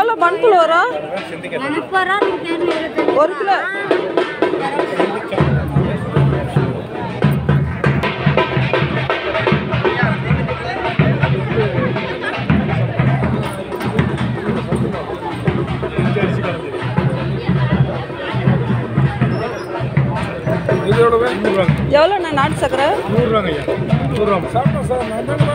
எவ்வளோ மண்புழு வரும் முப்பது ரூபா நூற்றி இருபத்தஞ்சு ஒரு கிலோ இதோடவே நூறுரூவாங்க எவ்வளோண்ணா நாட்டு சக்கரை நூறுரூவாங்க ஐயா நூறுரூவா சாப்பிட்டோம் சார் நான் தானே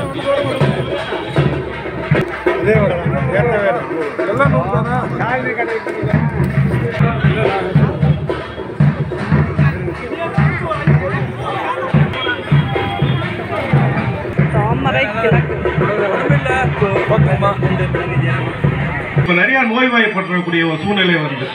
இதே வடை தான் ஏற்ற வேறு எல்லாம் நூறு தானே காய்கறி கடை தாமரை கிழக்கு இப்போ நிறைய நோய்வாய்ப்பற்றக்கூடிய ஒரு சூழ்நிலை வருது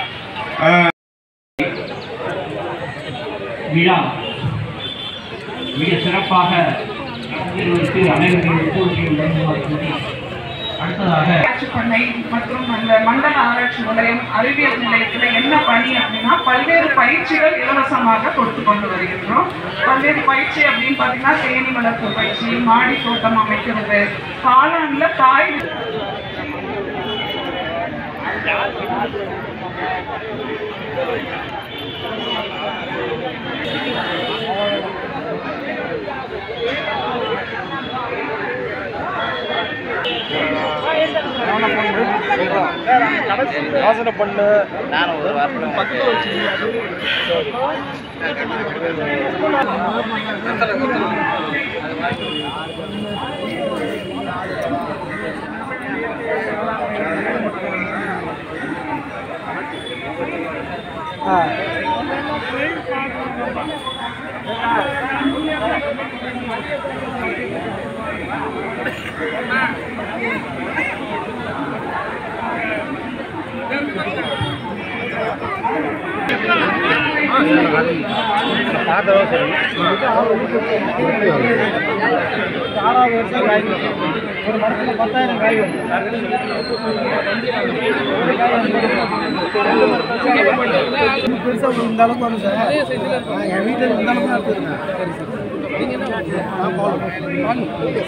விழா மிக சிறப்பாக நடத்தியதற்கு அனைவரின் ஒத்துழைப்பையும் வழங்குமாறு கூறி அடுத்ததாக ஆராய்ச்சி பண்ணை மற்றும் அந்த மண்டல ஆராய்ச்சி நிலையம் அறிவியல் நிலையத்துல என்ன பணி அப்படின்னா பல்வேறு பயிற்சிகள் இலவசமாக கொடுத்து கொண்டு வருகின்றோம் பல்வேறு பயிற்சி அப்படின்னு பார்த்தீங்கன்னா தேனி வளர்ப்பு பயிற்சி மாடி தோட்டம் அமைக்கிறது காளான்ல காய் வாசனை பண்ணு ஒரு மரத்தில் பத்தாயிரம் காய் பெருசாக இந்த அளவுக்கு வரும் சார் என் வீட்டில் இந்த அளவுக்கு நடத்துதுங்க சரி சார் நான் ஃபாலோ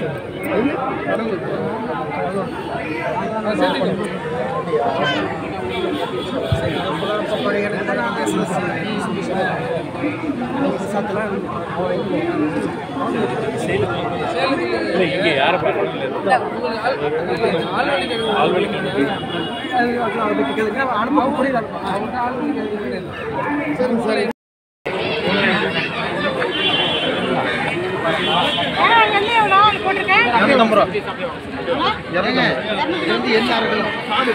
அனுபவம் புரியல சரி சரி இரநூத்தம்பது ரூபா இரநூத்தி என்ன அரைக்கலாம்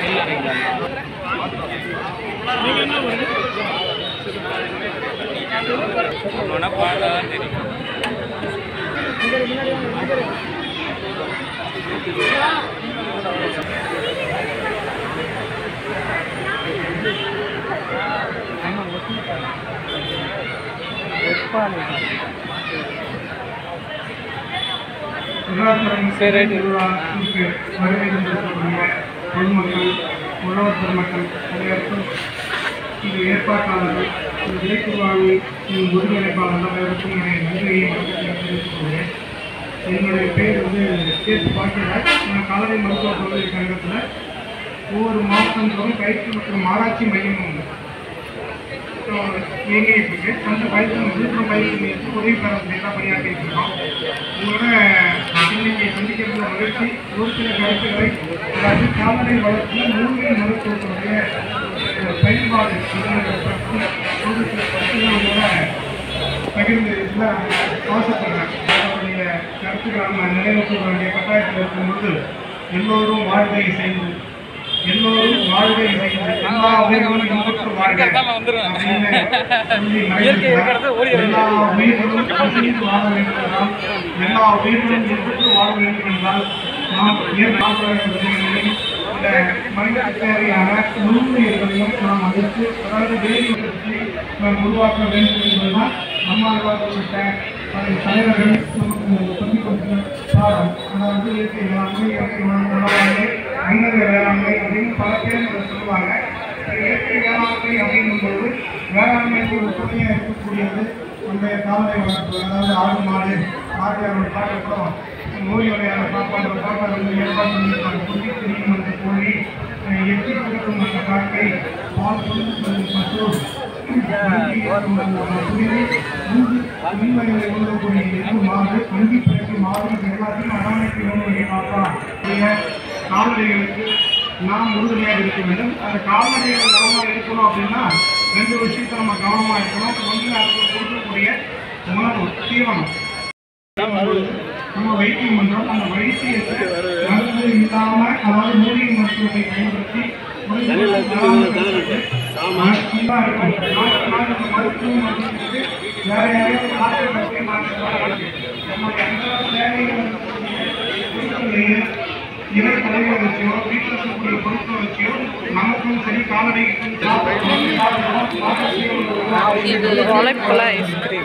திருவிழாவுக்கு வருகை தந்திருக்கக்கூடிய பொதுமக்கள் உழவர் பெருமக்கள் அனைவருக்கும் இது ஏற்பாட்டாளர்கள் இந்த விலைக்குருவாவை ஒருங்கிணைப்பாளர்கள் அனைவருக்கும் என்னுடைய நன்றியை வணக்கத்தை தெரிவித்துக் கொள்கிறேன் என்னுடைய பேர் வந்து கேஸ் பாக்கியராஜ் நான் கால்நடை மருத்துவ பல்கலைக்கழகத்தில் ஒவ்வொரு மாவட்டங்களும் பயிற்சி மற்றும் ஆராய்ச்சி மையம் உண்டு இயங்கிட்டு இருக்கு அந்த பயிற்சி விழுப்புரம் பயிற்சி மையத்துக்கு உதவி பேராசிரியராக பணியாற்றிட்டு இருக்கோம் உங்களோட இன்னைக்கு சந்திக்கிறது மகிழ்ச்சி ஒரு சில கருத்துக்களை அதாவது கால்நடை வளர்ச்சியில் மூலிகை மருத்துவத்தினுடைய அஹ், பயன்பாடு அப்படிங்கிறத பற்றி ஒரு சில கருத்துக்களை உங்களோட பகிர்ந்து இதில் ஆசைப்படுறேன் அவருடைய கருத்துக்களை நம்ம நினைவு கூற வேண்டிய கட்டாயத்தில் இருக்கும்போது எல்லோரும் வாழ்வை செய்து எல்லோரும் வாழ்வை செய்து எல்லா உயிர்களும் இன்புற்று வாழ்க அப்படின்னு சொல்லி மறைந்திருக்கிறார். எல்லா உயிர்களும் பசித்து வாழ வேண்டும் என்றால் எல்லா உயிர்களும் இன்புற்று வாழ வேண்டும் என்றால் நாம் இயற்கை காக்க வேண்டும் என்பதை இந்த மனிதனுக்கு தேவையான நுண்ணுயிர்களையும் நாம் அளித்து அதாவது வேதியத்தை நாம் உருவாக்க வேண்டும் என்பதுதான் நம்மால் உள்ளிட்ட பல தலைவர்கள் நமக்கு சொல்லிக் கொடுத்த பாடம் அதாவது இயற்கை வேளாண்மை இயற்கை வேளாண்மை அங்கக வேளாண்மை அப்படின்னு பல பேர் அதை சொல்லுவாங்க இயற்கை வேளாண்மை அப்படிங்கும்போது வேளாண்மைக்கு ஒரு துணையாக இருக்கக்கூடியது அந்த கால்நடை வளர்ப்பு அதாவது ஆடு மாடு ஆடியாரோட பார்க்கறோம் நோய் வகையான சாப்பாடு சாப்பாடு வந்து ஏற்பாடு பண்ணியிருப்பாங்க குட்டி திரியும் அந்த கோழி எச்சி கொடுக்கும் அந்த காக்கை பால் கொடுக்கும் பசோர் மின்வரைகளை உள்ள எட்டு மாடு வங்கி பிறகு மாடு இது எல்லாத்தையும் அரவணைக்கு வேண்டிய பார்த்தா கால்நடைகளுக்கு நாம் உறுதுணையாக இருக்க வேண்டும் அந்த கால்நடைகள் கவனமாக இருக்கணும் அப்படின்னா ரெண்டு விஷயத்தை நம்ம கவனமாக இருக்கணும் ஒன்று அதுக்கு கொடுக்கக்கூடிய உணவு தீவனம் நம்ம வைத்தியம் பண்றோம் அந்த வைத்தியத்தை மருந்து இல்லாம அதாவது மூலிகை மருத்துவத்தை பயன்படுத்தி மருத்துவம் அப்படிங்கிறது வேற யாரையும் டாக்டர் போய் மாற்றிக்கலாம் நம்ம எந்த தேவைகள் இறை தலைகளை வச்சியோ வீட்டில் இருக்கக்கூடிய பொருட்களை வச்சியோ நமக்கும் சரி கால்நடைக்கும் இது உழைப்புல ஐஸ்கிரீம்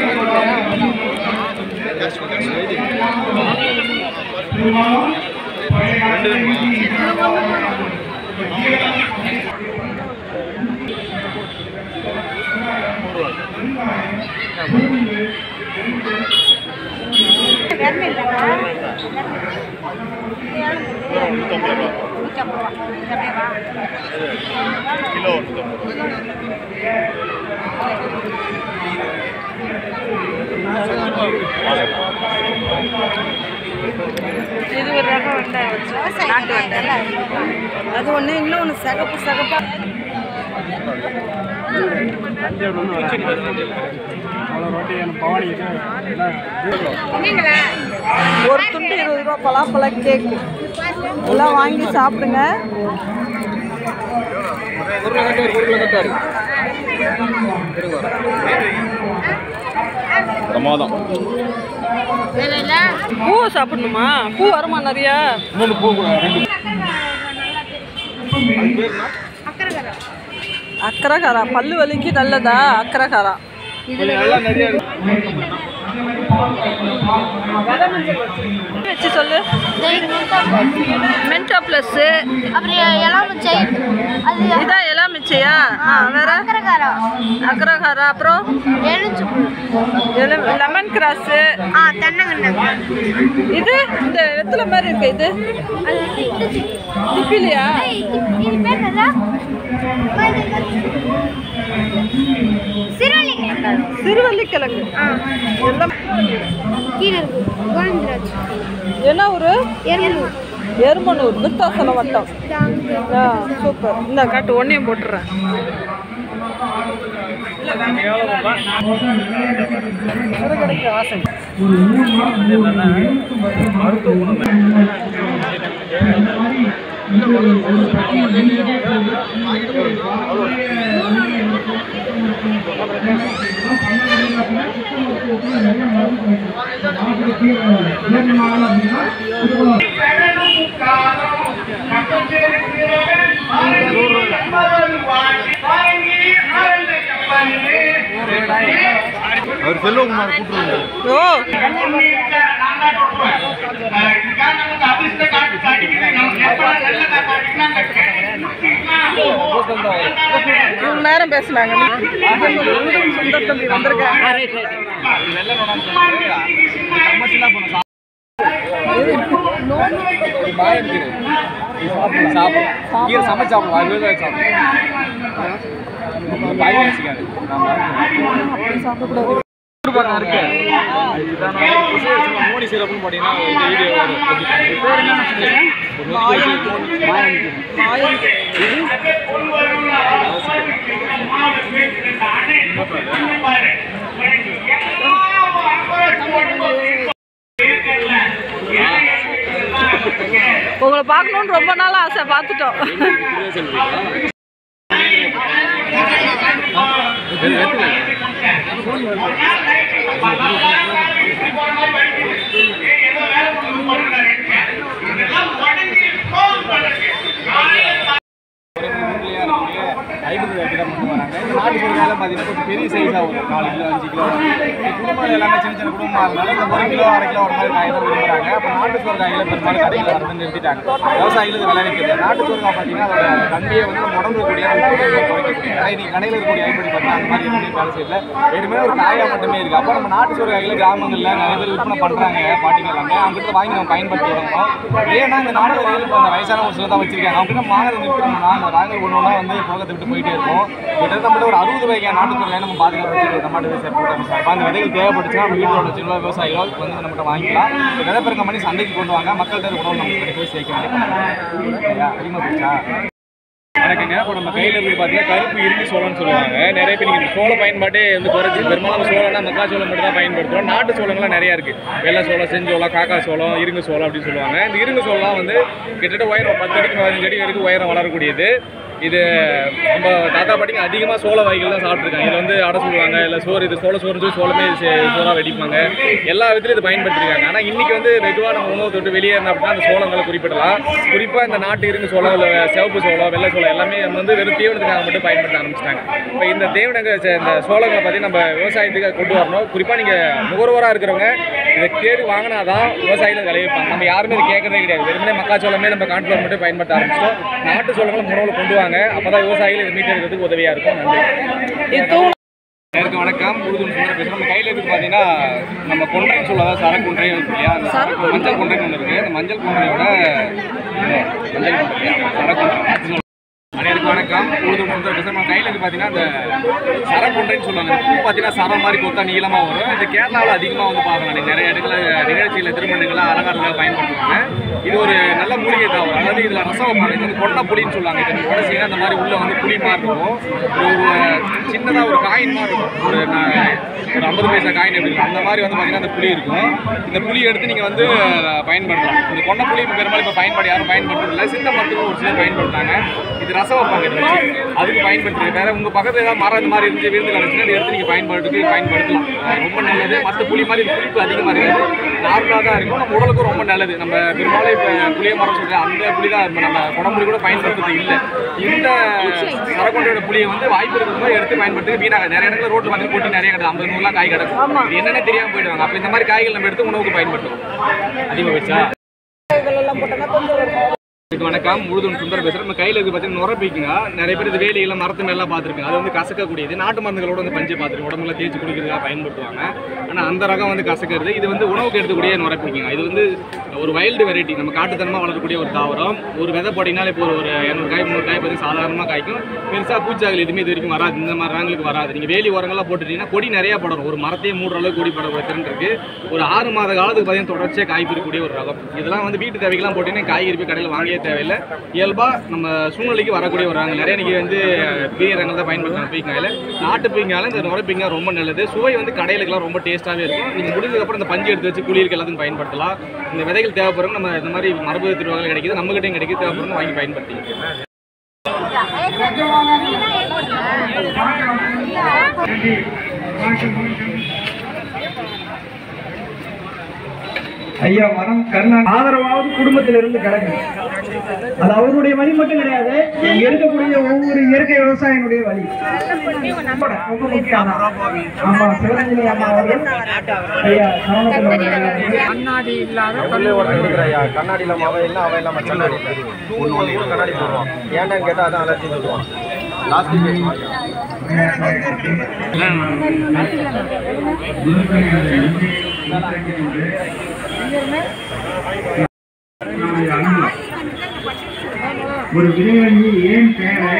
பெரும்பாலும் பழைய காலத்தில் இது ஒரு ரகம் வெங்காயம் வச்சு நாட்டு வெங்காயம் அது ஒன்று இன்னொன்று சகப்பு சகப்பா ஒரு துண்டு இருபது ரூபா பலாப்பழ கேக்கு எல்லாம் வாங்கி சாப்பிடுங்க பிரமாதம் பூவை சாப்பிடணுமா பூ வருமா நிறையா இன்னொன்று பூ கூட ரெண்டு அக்கரகாரா பல்லு வலிக்கு நல்லதா அக்கரகாரா நல்லா நிறைய வச்சு சொல்லு மென்டா ப்ளஸ் அப்புறம் எலுமிச்சை அது இதான் எலாமிச்சையா ஆ வேற அக்கரகாரம் அக்கரகாரா அப்புறம் எலுமிச்சை லெமன் கிராஸு ஆ தென்னங்கண்ணு இது இந்த வெத்தலை மாதிரி இருக்கு இது அது வந்து இந்த சி- திப்பிலியா ஏய், இது- இது பேர் என்னது? அம்மா, இது என்னது? சிறுவள்ளிக்கிழங்கு. சிறுவள்ளிக்கிழங்கு ஆ எல்லாம் கீழே இருக்கு கோவிந்தராஜ் என்ன ஊரு எறும்பு எருமனூர் விருத்தாசலம் வட்டம் தாங்க ஆ சூப்பர் இந்த காட்டு ஒன்றையும் போட்டுறேன் அவர் செல்வகுமார் கூப்பிடுவாங்க ஓ இவ்வளோ நேரம் பேசுனாங்க சுந்தர் தம்பி வந்திருக்காங்க மாயம் கீரை சாப்பிடலாம் சாப்பிடலாம் கீரை சமைச்சு சாப்பிடலாம் அது வேலை சாப்பிடலாம் பாய் வச்சுக்காது சாப்பிடக்கூடாது பாருங்க இருக்கு இதான் மோனி சிறப்புன்னு போட்டீங்கன்னா இந்த வீடியோ வரும் மாயம் கீரை உங்களை பார்க்கணுன்னு ரொம்ப நாள் ஆசை பார்த்துட்டோம் இதெல்லாம் உடனே phone பண்ணுங்க. ஹைபிரிட் சோறு வைக்கிற கொண்டு வராங்க இந்த நாட்டு சோறு எல்லாம் பார்த்தீங்கன்னா கொஞ்சம் பெரிய சைஸாக வரும் நாலு கிலோ அஞ்சு கிலோ இந்த குடும்பம் எல்லாமே சின்ன சின்ன குடும்பமாக இருந்தாலும் இந்த ஒரு கிலோ அரை கிலோ ஒரு மாதிரி காய் தான் விரும்புறாங்க அப்போ நாட்டு சோறு காய்களை பெரும்பாலும் கடையில் வரது நிறுத்திட்டாங்க விவசாயிகள் இது விளைவிக்கிறது நாட்டு சோறு காய் பார்த்தீங்கன்னா அதோட தன்மையை வந்து நம்ம உடம்பு இருக்கக்கூடிய அந்த உப்புத்தன்மையை குறைக்கக்கூடிய ஆனால் இன்னைக்கு கடையில் இருக்கக்கூடிய ஐப்படி பார்த்தீங்கன்னா அந்த மாதிரி எதுவுமே வேலை செய்யல வெறுமே ஒரு காயாக மட்டுமே இருக்குது அப்போ நம்ம நாட்டு சோறு காய்களை கிராமங்களில் நிறைய பேர் விற்பனை பண்ணுறாங்க பாட்டிங்க எல்லாமே அவங்ககிட்ட வாங்கி நம்ம பயன்படுத்தி வரணும் ஏன்னா இந்த நாட்டு வகைகள் இப்போ அந்த வயசான ஒரு சில தான் வச்சிருக்காங்க அவங்க கிட்ட வாங்குறது நிறுத்தணும்னா அந்த ராகங்கள் ஒன்று ஒன்றா வந்து போகத்தை விட்டு போயிட்டே இருக்கும் கிட்டத்தட்ட நம்மகிட்ட ஒரு அறுபது வகையான நாட்டு சோறு நம்ம பாதுகாப்பு வச்சுருக்கோம் நம்ம மாட்டு விவசாயம் சார் அந்த விதைகள் தேவைப்பட்டுச்சுன்னா நம்ம வீட்டில் உள்ள சின்ன விவசாயிகளோ வந்து நம்மகிட்ட வாங்கிக்கலாம் இந்த விதை பெருக்கம் பண்ணி சந்தைக்கு கொண்டு வாங்க மக்கள்கிட்ட உணவு நம்ம கிட்ட போய் சேர்க்க வேண்டிய அதிகமாக போச்சா வணக்கங்க இப்போ நம்ம கையில் இருக்கு பார்த்தீங்கன்னா கருப்பு இரும்பு சோளம்னு சொல்லுவாங்க நிறைய பேர் நீங்கள் சோள பயன்பாட்டே வந்து குறைச்சி பெரும்பாலும் சோளம்னா மக்காச்சோளம் மட்டும் தான் பயன்படுத்துகிறோம் நாட்டு சோளங்கள்லாம் நிறையா இருக்குது வெள்ளை சோளம் செஞ்சோளம் காக்கா சோளம் இருங்கு சோளம் அப்படின்னு சொல்லுவாங்க இந்த இருங்கு சோளம்லாம் வந்து கிட்டத்தட்ட உயரம் பத்து அடிக்கு பதினஞ்சு அடி வரைக்கும் உயரம் வளரக்கூடியது இது நம்ம தாத்தா பாட்டிங்க அதிகமாக சோள வகைகள் தான் சாப்பிட்ருக்காங்க இதில் வந்து அடை சொல்லுவாங்க இல்லை சோறு இது சோள சோறு சொல்லி சோளமே சே- சோறா வெடிப்பாங்க எல்லா விதத்துலையும் இது பயன்படுத்திருக்காங்க ஆனால் இன்னைக்கு வந்து மெதுவாக நம்ம உணவு தொட்டு வெளியேறின அப்படின்னா அந்த சோளங்களை குறிப்பிடலாம் குறிப்பாக இந்த நாட்டு இருந்து சோளம் இல்லை சிவப்பு சோளம் வெள்ளை சோளம் எல்லாமே நம்ம வந்து வெறும் தீவனத்துக்காக மட்டும் பயன்படுத்த ஆரம்பிச்சிட்டாங்க இப்போ இந்த தீவனங்க ச- இந்த சோளங்களை பற்றி நம்ம விவசாயத்துக்கு கொண்டு வரணும் குறிப்பாக நீங்கள் நுகர்வோராக இருக்கிறவங்க இதை கேட்டு வாங்கினாதான் விவசாயிகள் விளைவிப்பாங்க நம்ம யாருமே இதை கேட்கறதே கிடையாது வெறுமனே மக்காச்சோளமே நம்ம கான்ஃபிளவர் மட்டும் பயன்படுத்த ஆரம்பிச்சிட்டோம் நாட்டு சோளங்களை உணவில் கொண்டு வாங்க அப்போ தான் விவசாயிகள் இதை மீட்டெடுக்கிறதுக்கு உதவியாக இருக்கும் நன்றி நேருக்கு வணக்கம் உருது சுந்தர பேசுகிறோம் நம்ம கையில் இருக்கு பார்த்தீங்கன்னா நம்ம கொன்றைன்னு சொல்லுவாங்க சர கொன்றை இருக்கு இல்லையா அந்த மஞ்சள் கொன்றைன்னு ஒன்று இருக்குது அந்த மஞ்சள் கொன்றையோட மஞ்சள் கொன்றை சர கொன்றை மாற்றி சொல்லுவாங்க. அனைவருக்கும் வணக்கம் உருது சுந்தர பேசுகிறோம் நம்ம கையில் இருக்கு பார்த்தீங்கன்னா அந்த சர கொன்றைன்னு சொல்லுவாங்க இந்த பூ பார்த்தீங்கன்னா சரம் மாதிரி கொத்தா நீளமாக வரும் இது கேரளாவில் அதிகமாக வந்து பார்க்கலாம் நீங்க நிறைய இடத்துல நிகழ்ச்சியில் திருமணங்கள் அலங்காரத்தில் பயன்படுத்துவாங்க இது ஒரு நல்ல மூலிகை தாவரம் அதாவது இதில் ரசம் வைப்பாங்க இது வந்து கொண்டை புளின்னு சொல்லுவாங்க இது உடச்சிங்கன்னா அந்த மாதிரி உள்ள வந்து புளி மாதிரி இருக்கும் ஒரு ஒரு சின்னதாக ஒரு காயின் மாதிரி இருக்கும் ஒரு ந- ஒரு ஐம்பது பைசா காயின் எப்படி இருக்கும் அந்த மாதிரி வந்து பார்த்தீங்கன்னா அந்த புளி இருக்கும் இந்த புளியை எடுத்து நீங்கள் வந்து அஹ், பயன்படுத்தலாம் இந்த கொண்டை புளி இப்போ பெரும்பாலும் இப்போ பயன்பாடு யாரும் பயன்படுத்துறதில்ல சித்த மருத்துவம் ஒரு சிலர் பயன்படுத்தாங்க இது ரசம் வைப்பாங்க இதை வச்சு அதுக்கு பயன்படுத்துறது வேற உங்கள் பக்கத்தில் ஏதாவது மரம் இந்த மாதிரி இருந்து விழுந்து கிடச்சுன்னா இதை எடுத்து நீங்கள் பயன்படுத்துக்கு பயன்படுத்தலாம் அஹ், ரொம்ப நல்லது மற்ற புளி மாதிரி இது புளிப்பு அதிகமாக இருக்காது நார்மலாக தான் இருக்கும் நம்ம உடலுக்கும் ரொம்ப நல்லது நம்ம பெரும்பாலும் இப்போ புளிய மரம் சொல்கிறேன் அந்த புளி தான் இப்ப நம்ம குடம்புளி கூட பயன்படுத்துறது இல்லை இந்த சரக்கொண்டையோட புளியை வந்து வாய்ப்பு இருக்கும்போது எடுத்து பயன்படுத்தி வீணாக நிறைய இடத்துல ரோட்டில் பார்த்து போட்டி நிறைய கிடக்கும் ஐம்பது நூறுலாம் காய் கிடக்கும் இது என்னென்ன தெரியாமல் போயிடுவாங்க அப்போ இந்த மாதிரி காய்கள் நம்ம எடுத்து உணவுக்கு பயன்படுத்தணும் அதிகமாக வச்சா இதுக்கு வணக்கம் முழுதும் சுந்தர பேசுகிறேன் நம்ம கையில் இருக்கு பார்த்தீங்கன்னா நுர பீக்குங்க நிறைய பேர் இது வேலியெல்லாம் மரத்து மேலாம் பார்த்துருக்கேன் அது வந்து கசக்கக்கூடியது நாட்டு மருந்துகளோட வந்து பஞ்சு பார்த்துருக்கேன் உடம்புல தேய்ச்சி குடிக்கிறதுக்காக பயன்படுத்துவாங்க ஆனால் அந்த ரகம் வந்து கசக்கிறது இது வந்து உணவுக்கு எடுக்கக்கூடிய நுர பீக்குங்க இது வந்து ஒரு வைல்டு வெரைட்டி நம்ம காட்டுத்தனமாக வளரக்கூடிய ஒரு தாவரம் ஒரு விதை போட்டிங்கனாலே இப்போ ஒரு இரநூறு காய் முந்நூறு காய் பார்த்து சாதாரணமாக காய்க்கும் பெருசாக பூச்சாகல் எதுவுமே இது வரைக்கும் வராது இந்த மாதிரி ரகங்களுக்கு வராது நீங்கள் வேலி உரங்கள்லாம் போட்டுட்டீங்கன்னா கொடி நிறையா படரும் ஒரு மரத்தையே மூடுற அளவுக்கு கொடி படக்கூடிய திறன் இருக்கு ஒரு ஆறு மாத காலத்துக்கு பார்த்தீங்கன்னா தொடர்ச்சியாக காய் பிரிக்கக்கூடிய ஒரு ரகம் இதெல்லாம் வந்து வீட்டு தேவைக்கெல்லாம் போட்டீங்கன்னா காய்கறி போய் கடையில் வாங்கவே தேவையில்லை இயல்பாக நம்ம சூழ்நிலைக்கு வரக்கூடிய ஒரு ரகம் நிறைய நீங்கள் வந்து பெரிய ரகங்கள் தான் பயன்படுத்தணும் பீங்காயில் நாட்டு பீங்காயில் இந்த நுரை பீங்காய் ரொம்ப நல்லது சுவை வந்து கடையிலுக்கெல்லாம் ரொம்ப டேஸ்ட்டாகவே இருக்கும் நீங்கள் முடிஞ்சதுக்கப்புறம் இந்த பஞ்சு எடுத்து வச்சு குளிருக்கு எல்லாத்துக்கும் பயன்படுத்தலாம் இந்த விதைகள் தேவைப்படுறோம் நம்ம இந்த மாதிரி மரபு திருவாங்க கிடைக்குது நம்மகிட்டையும் கிடைக்குது தேவைப்படுறோம் வாங்கி பயன்படுத்திக்கலாம் நன்றி வணக்கம் வணக்கம் ஐயா மரம் கருணா ஆதரவாவது குடும்பத்திலிருந்து கிடக்குது அது அவருடைய வழி மட்டும் கிடையாது இங்க இருக்கக்கூடிய ஒவ்வொரு இயற்கை விவசாயினுடைய வழி ரொம்ப முக்கியம் ஆமா சிவரஞ்சனி அம்மா அவர்கள் ஐயா சரவணகுமார் கண்ணாடி இல்லாத கண்ணாடி இல்லாம அவன் இல்லை அவன் இல்லாம கண்ணாடி ஒன்று ஒன்று கண்ணாடி போடுவான் ஏன்டான்னு கேட்டால் அதான் அலர்ஜி சொல்லுவான் லாஸ்ட் ஒரு விரைவஞ்சி ஏன் தேவை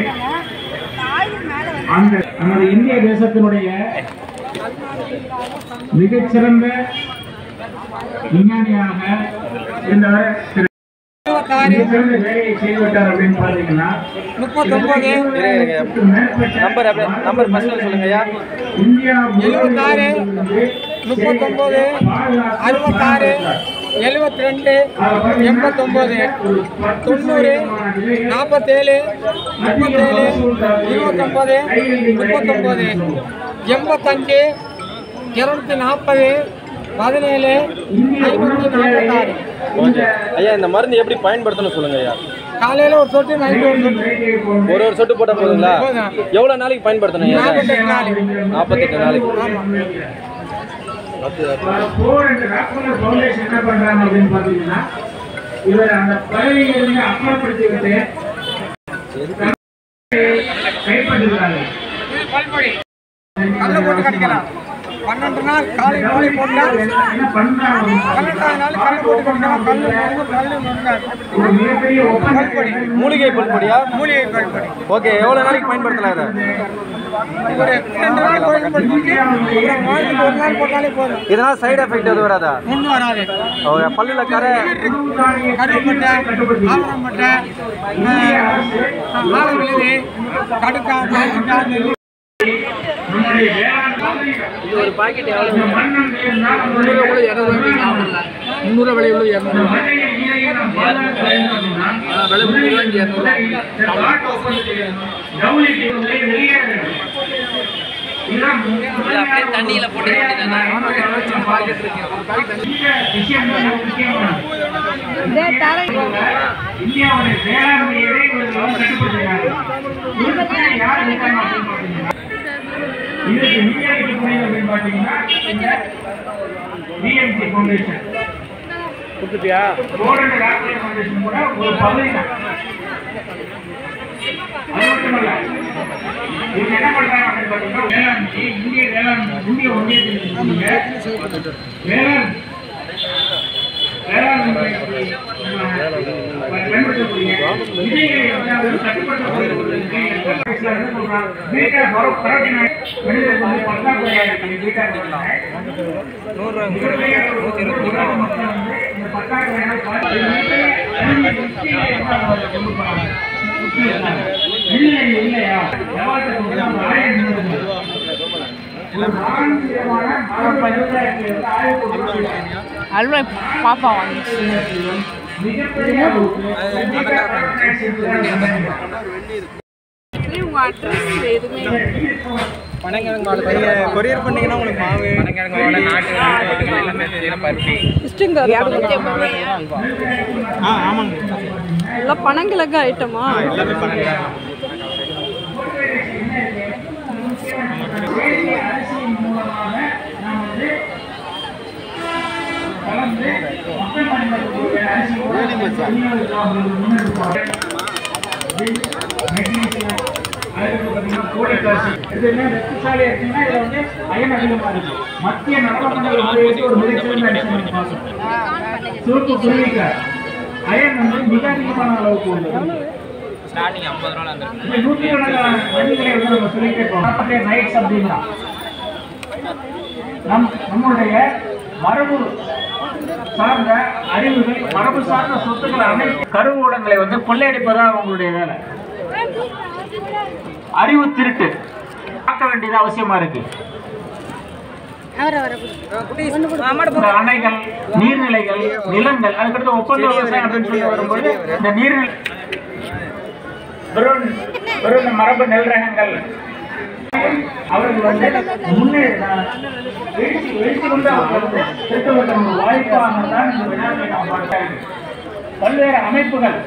அந்த நமது இந்திய தேசத்தினுடைய மிகச்சிறந்த விஞ்ஞானியாக இருந்தவர் திரு மிகச்சிறந்த வேலையை செய்துவிட்டார் அப்படின்னு பாத்தீங்கன்னா முப்பத்தொன்பது நம்பர் அப்படியே நம்பர் ஃபர்ஸ்ட் சொல்லுங்க ஐயா இந்தியா எழுபத்தாறு முப்பத்தொன்பது அறுபத்தாறு எழுபத்தி ரெண்டு எண்பத்தொம்போது தொண்ணூறு நாற்பத்தேழு முப்பத்தேழு இருபத்தொம்போது முப்பத்தொம்போது எண்பத்தஞ்சு இரநூத்தி நாற்பது பதினேழு ஐம்பத்தி நாற்பத்தாறு ஓகே ஐயா இந்த மருந்து எப்படி பயன்படுத்தணும் சொல்லுங்க ஐயா காலையில் ஒரு சொட்டு நைட்டு ஒரு சொட்டு ஒரு ஒரு சொட்டு போட்டால் போதுங்களா போதும். எவ்வளோ நாளைக்கு பயன்படுத்தணும் ஐயா நாற்பத்தெட்டு நாள் நாற்பத்தெட்டு நாளைக்கு போர் என்ற ராக்மலர் ஃபவுண்டேஷன் என்ன பண்றாங்க அப்படின்னு பாத்தீங்கன்னா இவர் அந்த பறவைகளிலிருந்து அப்புறப்படுத்தி விட்டு கைப்பற்றுகிறாங்க கல்லை போட்டு கடிக்கலாம் பன்னெண்டு நாள் காலை மாலை போட்டால் என்ன பண்றாங்க பன்னெண்டாவது நாள் கல்லை போட்டு கடிக்கலாம் கல்லு நொறுங்கு, கல்லு நொறுங்காது. ஒரு மிகப்பெரிய பல்பொடி மூலிகை பல்பொடியா மூலிகை பல்பொடி ஓகே எவ்வளோ நாளைக்கு பயன்படுத்தலாம் இதை ஒரு ரெண்டு நாள் பயன்படுத்திட்டு அப்புறம் வாரத்துக்கு ஒரு நாள் போட்டாலே போதும் இதனால் சைடு எஃபெக்ட் எதுவும் வராதா ஒன்றும் வராது ஓகே பல்லில் கரை கருப்பட்டை ஆவரம்பட்டை ஆலை விழுது கடுக்கா பாய்க்கிட்டா நெல்லி நம்முடைய வேளாண் இது ஒரு பாக்கெட் எவ்வளோ இந்த மண்ணெண்ணெய் இருந்தால் நம்முடைய முந்நூறு விலை உள்ள இரநூறு இந்த மண்ணையை நீரையை நாம் பாதுகாக்க வேண்டும் அப்படின்னா முதலில் இந்த காட்டு ஒப்பந்தத்தில் ஜவுளிக்கு விலை வெளியேற வேண்டும். இதுதான் அப்படியே தண்ணியில போட்டு இந்த விஷயம் தான் மிக முக்கியமானது. இந்தியாவுடைய வேளாண்மையவே இவர்கள் வந்து கட்டுப்படுத்துகிறார்கள். உற்பத்தியை யார் இருக்காங்க அப்படின்னு பார்த்தீங்கன்னா, இதுக்கு நிர்ணயிக்கக்கூடியது அப்படின்னு பார்த்தீங்கன்னா, இந்த BMC Foundation. Golden Rocklight Foundation கூட ஒரு பகுதி தான் அது மட்டுமல்ல இவங்க என்ன பண்றாங்க அப்படின்னு பார்த்தீங்கன்னா வேளாண்மை இந்திய வேளாண்மை இந்திய ஒன்றியத்தில் இருக்கக்கூடிய வேளாண் வேளாண் பயன்படுத்தக்கூடிய விதைகளை வந்து அவர் கட்டுப்படுத்தக்கூடிய ஒரு விதைகள் என்ன சொல்றாங்க பீட்டா பரோ- பரோட்டினாய் மனிதர்களுக்கு வந்து பற்றாக்குறையா இருக்கு பீட்டா பரோட்டினாய். மிகப்பெரிய ஒரு உலக மக்கள் வந்து இந்த பற்றாக்குறையால் பாதி- இது வந்து தண்ணி சுத்தியில இருந்து அவங்க கொண்டு போறாங்க. சுத்தி இருக்காங்க. இல்லை, இல்லையா? எவ்வாறு சொல்றது? நம்ம ஆய்வு செய்யணும். ஒரு நான்கு விதமான மர பயிர்களை வந்து ஆய்வு கொடுத்திருக்காங்க. அல்வா பாப்பா வாங்கி மிகப்பெரிய அளவுக்கு கண்டிப்பா பரோட்டினாய் செஞ்சுதான் உங்க அட்ரஸ் எதுவுமே கொரியர் பண்ணீங்கன்னா உங்களுக்கு மாவு ஆ ஆமாங்க எல்லாம் பனங்கிழங்கு ஐட்டமா எல்லாமே பண்ணுங்க அரிசியின் மூலமாக நாம் வந்து கலந்து மக்கள் பயன்படுத்தக்கூடிய அரிசியோட விநியோகிக்கலாம் அப்படின்னு முன்னெடுப்பாங்க. மெக்னீசியம், அதுக்கு பார்த்தீங்கன்னா folic acid. இதுல ரத்தசாலி இருக்குன்னா இதுல வந்து அயன் அதிகமா இருக்கு. மத்திய நரம்புகள் ஆரோக்கியத்தை ஒரு மிகச்சிறந்த அரிசி நீங்க பார்க்கணும். சிவப்பு குருவிக்காய் அயன் வந்து மிக அதிகமான அளவுக்கு உள்ளது இந்த நூற்றுக்கணக்கான வழிகளை வந்து நம்ம சொல்லிட்டே போகலாம். அப்படியே nights அப்படின்னா நம் நம்முடைய மரபு சார்ந்த அறிவுகள் மரபு சார்ந்த சொத்துக்கள் அனைத்து கருவூடங்களை வந்து கொள்ளையடிப்பதா அவங்களுடைய வேலை அறிவு திருட்டு பார்க்க வேண்டியது அவசியமா இருக்கு இந்த அணைகள் நீர்நிலைகள் நிலங்கள் அதுக்கடுத்து ஒப்பந்த விவசாயம் அப்படின்னு சொல்லி வரும்போது இந்த நீர்நிலை வெறும் வெறும் இந்த மரபு நெல் ரகங்கள் அவர்கள் வந்து முன்னே எழுச்சி எழுச்சி கொண்டு அவர்கள் வந்து திட்டமிட்ட ஒரு வாய்ப்பாக தான் இந்த விழாவை நாம் பார்க்கிறோம் பல்வேறு அமைப்புகள்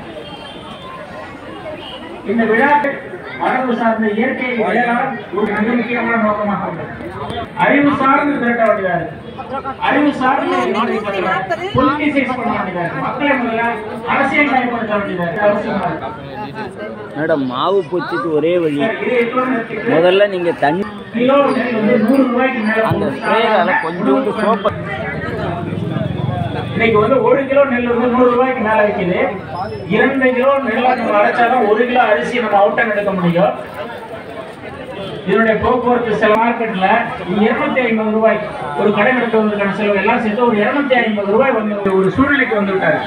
இந்த விழாக்கள் மரபு சார்ந்த இயற்கை வேளாண் ஒரு மிக முக்கியமான நோக்கமாக உள்ளது அறிவு சார்ந்து திரட்ட வேண்டியதா இருக்கு அறிவு சார்ந்து பொலிட்டிசைஸ் பண்ண வேண்டியதா இருக்கு மக்களை முதல்ல அரசியல் மயப்படுத்த வேண்டியதா இருக்கு அவசியமா இருக்கு மேடம் மாவு பூச்சிக்கு ஒரே வழி இது எக்கனாமிக் முதல்ல நீங்க தண்ணி கிலோ நெல் வந்து நூறு ரூபாய்க்கு மேல அந்த ஸ்ப்ரேயால கொஞ்சோண்டு சோப்பை இன்னைக்கு வந்து ஒரு கிலோ நெல் வந்து நூறு ரூபாய்க்கு மேல விற்கிது இரண்டு கிலோ நெல்லை நம்ம அரைச்சாலும் ஒரு கிலோ அரிசி நம்ம அவுட்டன் எடுக்க முடியும் இதனுடைய போக்குவரத்து செலவு மார்க்கெட்ல இருநூத்தி ஐம்பது ரூபாய் ஒரு கடை நடத்துவதற்கான செலவு எல்லாம் சேர்த்து ஒரு இருநூத்தி ஐம்பது ரூபாய் வந்து ஒரு சூழ்நிலைக்கு வந்து விட்டாரு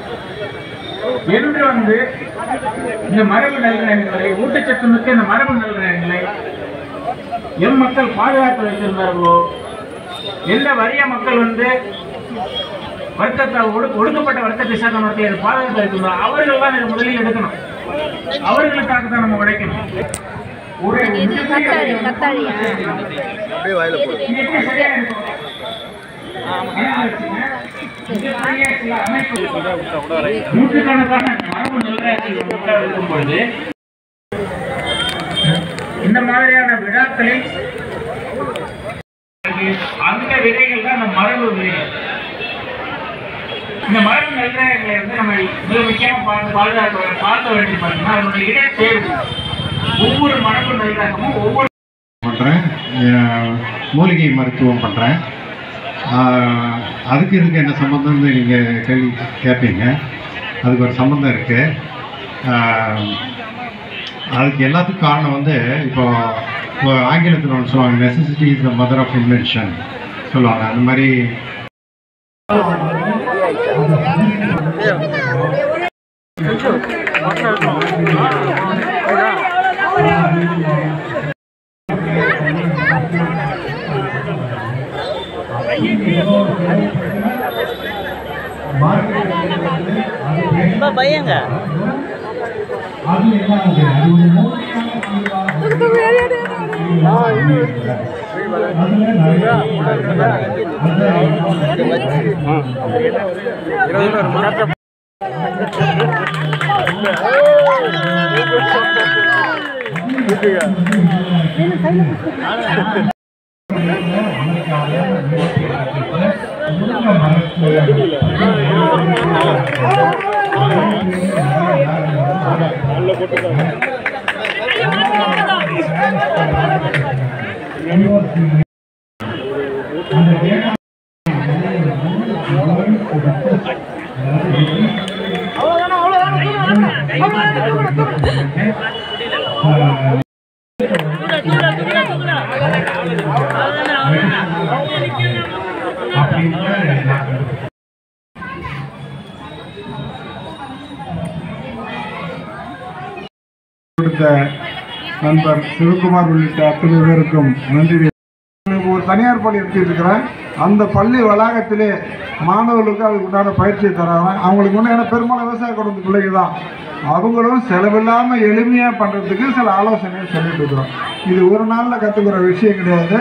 என்று வந்து இந்த மரபு நல்கிரகங்களை ஊட்டச்சத்து மிக்க இந்த மரபு நல்கிரகங்களை எம் மக்கள் பாதுகாத்து வைத்திருந்தார்களோ எந்த வறிய மக்கள் வந்து வர்க்கத்தை ஒடு- ஒடுக்கப்பட்ட வர்க்கத்தை சேர்ந்த மக்கள் இதை பாதுகாத்து வைத்திருந்தார் அவர்கள் தான் இதை முதலில் எடுக்கணும் அவர்களுக்காக தான் நம்ம உழைக்கணும் ஒரு மிகப்பெரிய கத்தாழி கத்தாழியா அப்படியே வாயில போடு இது எப்படி சரியா இருக்கும் நூற்றுக்கணக்கான மரபு நல்ராசிகள் மக்கள் இருக்கும் பொழுது இந்த மாதிரியான விழாக்களில் அந்த விதைகள் தான் அந்த மரபு விதைகள் இந்த மரபு நல்ராயங்களை வந்து நம்ம மிக முக்கியமா பா- பாதுகாக்க வே- பார்க்க வேண்டியது பார்த்தீங்கன்னா அதனுடைய இடத்தேர்வு ஒவ்வொரு மரபு நல்ராகமும் ஒவ்வொரு பண்ணுறேன் மூலிகை மருத்துவம் பண்ணுறேன் அதுக்கு இதுக்கு என்ன சம்மந்தம்னு நீங்கள் கேள்வி கேட்பீங்க அதுக்கு ஒரு சம்மந்தம் இருக்குது அதுக்கு எல்லாத்துக்கும் காரணம் வந்து இப்போ இப்போ ஆங்கிலத்தில் ஒன்று சொல்லுவாங்க necessity is the mother of invention சொல்லுவாங்க அந்த மாதிரி ரொம்ப பையங்க அது என்ன ஆகுது? அது ஒரு மூலிகையான தீர்வாக அதுல நிறைய கொடுத்த நண்பர் சிவகுமார் உள்ளிட்ட அத்தனை பேருக்கும் நன்றி ஒரு தனியார் பள்ளி எடுத்துட்டு இருக்கிறேன் அந்த பள்ளி வளாகத்திலே மாணவர்களுக்கு அதுக்கு உண்டான பயிற்சியை தராங்க அவங்களுக்கு ஒன்று ஏன்னா பெரும்பாலும் விவசாய குடும்ப பிள்ளைங்க தான் அவங்களும் செலவில்லாமல் எளிமையாக பண்ணுறதுக்கு சில ஆலோசனையை சொல்லிட்டு இருக்கிறோம் இது ஒரு நாளில் கற்றுக்கிற விஷயம் கிடையாது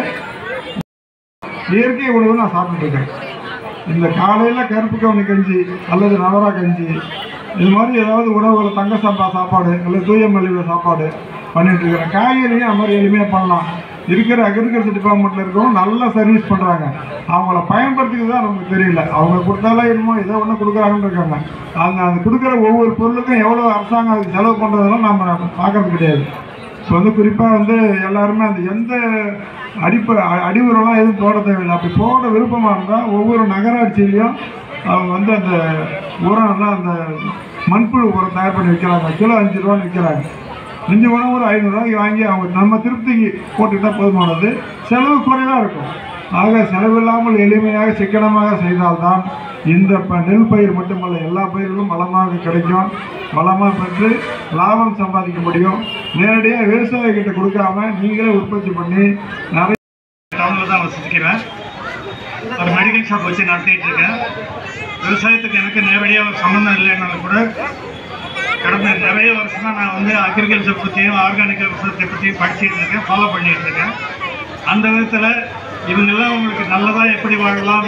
இயற்கை உணவு நான் சாப்பிட்டுட்டு இருக்கேன் இந்த காலையில் கருப்பு கவுனி கஞ்சி அல்லது நவரா கஞ்சி இது மாதிரி ஏதாவது உணவுகளை தங்க சம்பா சாப்பாடு அல்லது தூய மல்லிகை சாப்பாடு பண்ணிட்டு இருக்கிறேன் காய்கறியும் அது மாதிரி எளிமையாக பண்ணலாம் இருக்கிற அக்ரிகல்ச்சர் டிபார்ட்மெண்ட்டில் இருக்கவங்க நல்லா சர்வீஸ் பண்ணுறாங்க அவங்கள பயன்படுத்திக்கிறது தான் நமக்கு தெரியல அவங்க கொடுத்தாலும் என்னமோ ஏதோ ஒன்று கொடுக்குறாங்கன்னு இருக்காங்க அந்த அந்த கொடுக்குற ஒவ்வொரு பொருளுக்கும் எவ்வளோ அரசாங்கம் அதுக்கு செலவு பண்ணுறதெல்லாம் நம்ம பார்க்கறது கிடையாது ஸோ வந்து குறிப்பாக வந்து எல்லாருமே அந்த எந்த அடிப்ப அ- அடிவுரெல்லாம் எதுவும் போட தேவையில்லை அப்படி போட விருப்பமாக இருந்தால் ஒவ்வொரு நகராட்சியிலையும் அவங்க வந்து அந்த உரம்லாம் அந்த மண்புழு உரம் தயார் பண்ணி விற்கிறாங்க கிலோ அஞ்சு ரூபான்னு விற்கிறாங்க மிஞ்சி போனால் ஒரு ஐநூறுரூவாய்க்கு வாங்கி அவங்க நம்ம திருப்திக்கு போட்டுக்கிட்டால் போதுமானது செலவு குறைவாக இருக்கும் ஆக செலவில்லாமல் எளிமையாக சிக்கனமாக செய்தால்தான் இந்த ப நெல் பயிர் மட்டுமல்ல எல்லா பயிர்களும் வளமாக கிடைக்கும் வளமாக பெற்று லாபம் சம்பாதிக்க முடியும் நேரடியாக விவசாயிகிட்ட கொடுக்காம நீங்களே உற்பத்தி பண்ணி நிறைய டவுனில் தான் வசிக்கிறேன் ஒரு மெடிக்கல் ஷாப் வச்சு நடத்திட்டு இருக்கேன் விவசாயத்துக்கு எனக்கு நேரடியாக ஒரு சம்மந்தம் இல்லைன்னாலும் கூட கடந்த நிறைய வருஷமா நான் வந்து அக்ரிகல்ச்சர் பற்றியும் ஆர்கானிக் விவசாயத்தை பற்றியும் படிச்சுட்டு இருக்கேன் ஃபாலோ பண்ணிட்டு இருக்கேன் அந்த விதத்தில் இவங்கெல்லாம் உங்களுக்கு நல்லதாக எப்படி வாழலாம்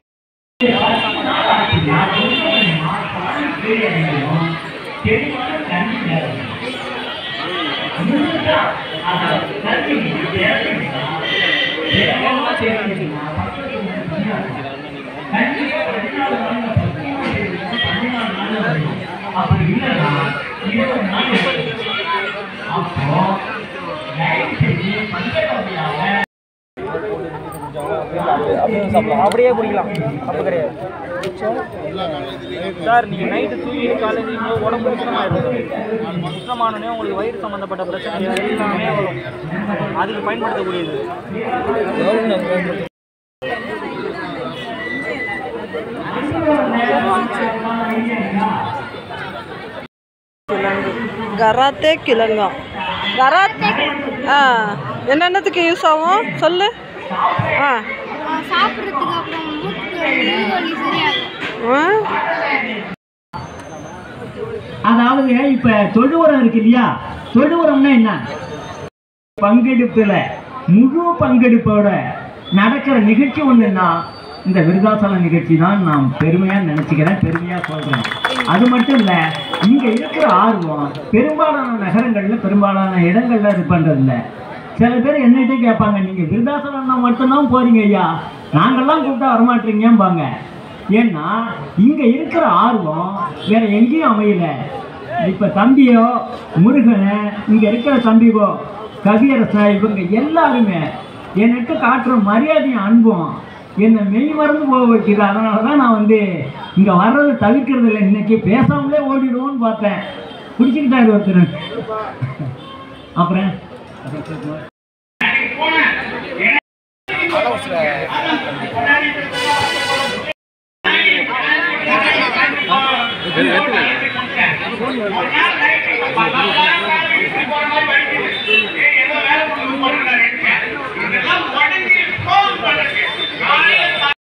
அப்படியே குடிக்கலாம் தப்பு கிடையாது சார் நீங்கள் நைட்டு தூங்கி காலையில் நீங்கள் உடம்பு சுத்தமாகிடும் சுத்தமானோடனே உங்களுக்கு வயிறு சம்மந்தப்பட்ட பிரச்சனை எல்லாமே வரும் அதுக்கு பயன்படுத்தக்கூடியது கிழங்கு கராத்தே கிழங்கா கராத்தே ஆ என்னென்னத்துக்கு யூஸ் ஆகும் சொல்லு ஆ சாப்பிட்றதுக்கு அப்புறம் மூக்கு மூக்கு வலி சரியாகும் ஆ அதாவது இப்ப தொழு உரம் இருக்கு இல்லையா தொழு உரம்னா என்ன பங்கெடுப்புல முழு பங்கெடுப்போட நடக்கிற நிகழ்ச்சி ஒண்ணுன்னா இந்த விருதாசலம் நிகழ்ச்சி தான் நான் பெருமையாக நினச்சிக்கிறேன் பெருமையாக சொல்கிறேன் அது மட்டும் இல்லை இங்கே இருக்கிற ஆர்வம் பெரும்பாலான நகரங்களில் பெரும்பாலான இடங்களில் இது பண்ணுறதில்ல சில பேர் என்னகிட்ட கேட்பாங்க நீங்கள் விருதாசலம் மட்டும்தான் போறீங்க ஐயா நாங்கள்லாம் கூப்பிட்டா வரமாட்டீங்கம்பாங்க ஏன்னா இங்கே இருக்கிற ஆர்வம் வேற எங்கேயும் அமையல இப்போ தம்பியோ முருகனை இங்கே இருக்கிற தம்பிகோ கவியரசன் இவங்க எல்லாருமே என்கிட்ட காட்டுற மரியாதையும் அன்பும் என்னை மெய் மறந்து போக வைக்குது அதனால தான் நான் வந்து இங்கே வர்றதை தவிர்க்கிறது இல்லை இன்னைக்கு பேசாமலே ஓடிடுவோன்னு பார்த்தேன் பிடிச்சிக்கிட்டாரு ஒருத்தர் அப்புறம் வெற்றி